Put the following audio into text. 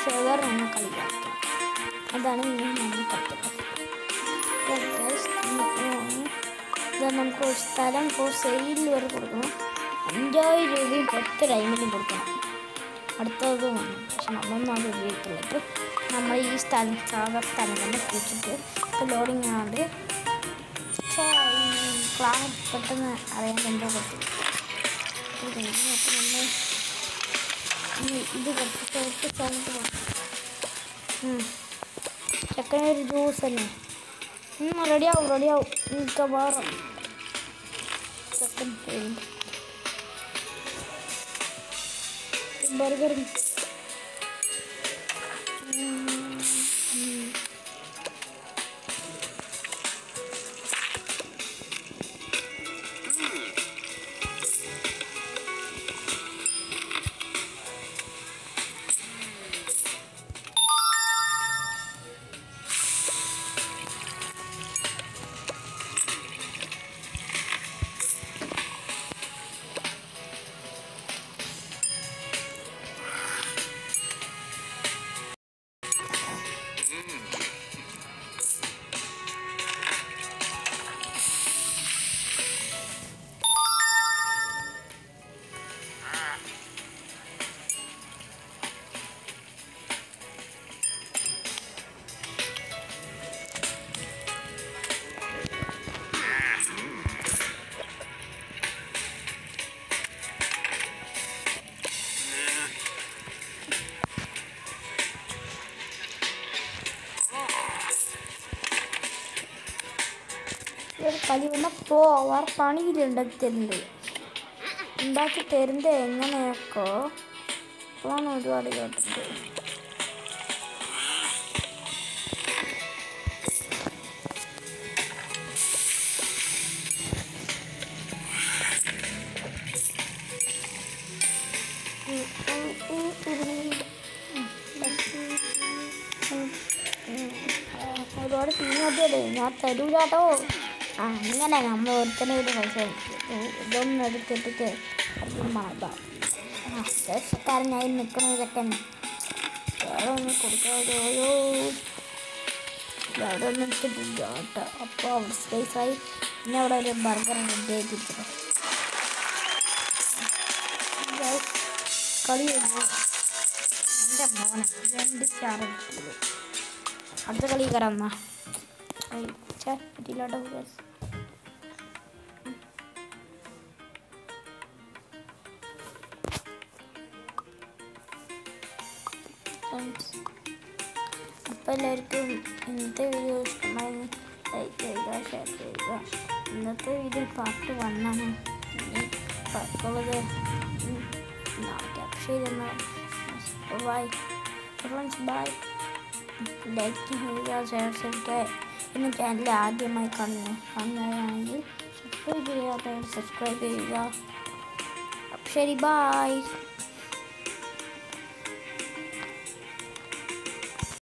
Sever എന്ന കളി കളിക്കാം അതാണ് ഇനി നമ്മൾ കളിക്കുന്നത് Then guys, ഉം, ഇത് നമുക്ക് ഒരു സ്ഥലം ഇപ്പോൾ സെയിലിൽ വരെ കൊടുക്കണം അഞ്ചായിരം രൂപയും പത്ത് ഡയമണ്ടും കൊടുക്കണം അടുത്തത് വന്നു പക്ഷെ നമ്മളൊന്നും അത് ഉപയോഗിക്കില്ല ഇപ്പോൾ നമ്മൾ ഈ സ്ഥലം സാധാ സ്ഥലം തന്നെ കുറിച്ചിട്ട് ഇപ്പോൾ ലോഡിങ് ആണ്ട് ക്ലാസ് പെട്ടെന്ന് അറിയാൻ എന്തോ പറ്റും ഇത് കഴിഞ്ഞ് അപ്പോൾ നമ്മൾ ഇനി ഇത് കുറച്ച് കുറച്ച് സ്ഥലത്ത് പോകാം ചെക്കനൊരു ജ്യൂസ് തന്നെ റെഡിയാവും റെഡിയാവും മിക്കവാറും ചെക്കൻ ബർഗർ ഒരു കളി വന്നപ്പോൾ അവർ പണിയിൽ ഉണ്ടാക്കി തരുന്നുണ്ട് ഉണ്ടാക്കി തരുന്നത് എങ്ങനെയൊക്കെ അപ്പോഴാണ് ഒരുപാട് കേട്ടിട്ടുണ്ട് ഒരുപാട് സീനൊക്കെ ഞാൻ തരൂലാട്ടോ ആ അങ്ങനെ നമ്മൾ ഒരുത്തനെ ഒരു പൈസ കൊടുക്കും. ഇതൊന്നും എടുത്തിട്ട് ദേശക്കാരനായി നിൽക്കുന്ന ഇതൊക്കെ വേറെ ഒന്നും കൊടുക്കാതെ ഓരോ അവിടെ ഒന്നും എടുത്തിട്ടില്ല കേട്ടോ അപ്പോൾ അവിടെ സ്പേസ് ആയി പിന്നെ അവിടെ ഒരു ബർഗർ റെഡിയാക്കിയിട്ടുണ്ട് കളി കഴിഞ്ഞു. എൻ്റെ മോനെ രണ്ട് സ്റ്റാർ കിട്ടിയത് അടുത്ത കളി കയറാം എന്നാ ഛേ പറ്റിയില്ലാട്ടോ guys. Friends, അപ്പോൾ എല്ലാവർക്കും ഇന്നത്തെ വീഡിയോ ഇഷ്ടമായി ലൈക്ക് ചെയ്യുക ഷെയർ ചെയ്യുക ഇന്നത്തെ വീഡിയോ പാർട്ട് വണ്ണാണ് ഇനി ബാക്കിയുള്ളത് നാളെ ശരി എന്നാൽ ബൈ ഫ്രണ്ട്സ് ബൈ ലൈക്ക് ചെയ്യുക ഷെയർ ചെയ്യുക ഇന്ന് ചാനൽ ആദ്യമായി കാണുന്നു കാണുന്നവരാണെങ്കിൽ സബ്സ്ക്രൈബ് ചെയ്യാത്തവർ സബ്സ്ക്രൈബ് ചെയ്യുക അപ്പോൾ ശരി ബൈ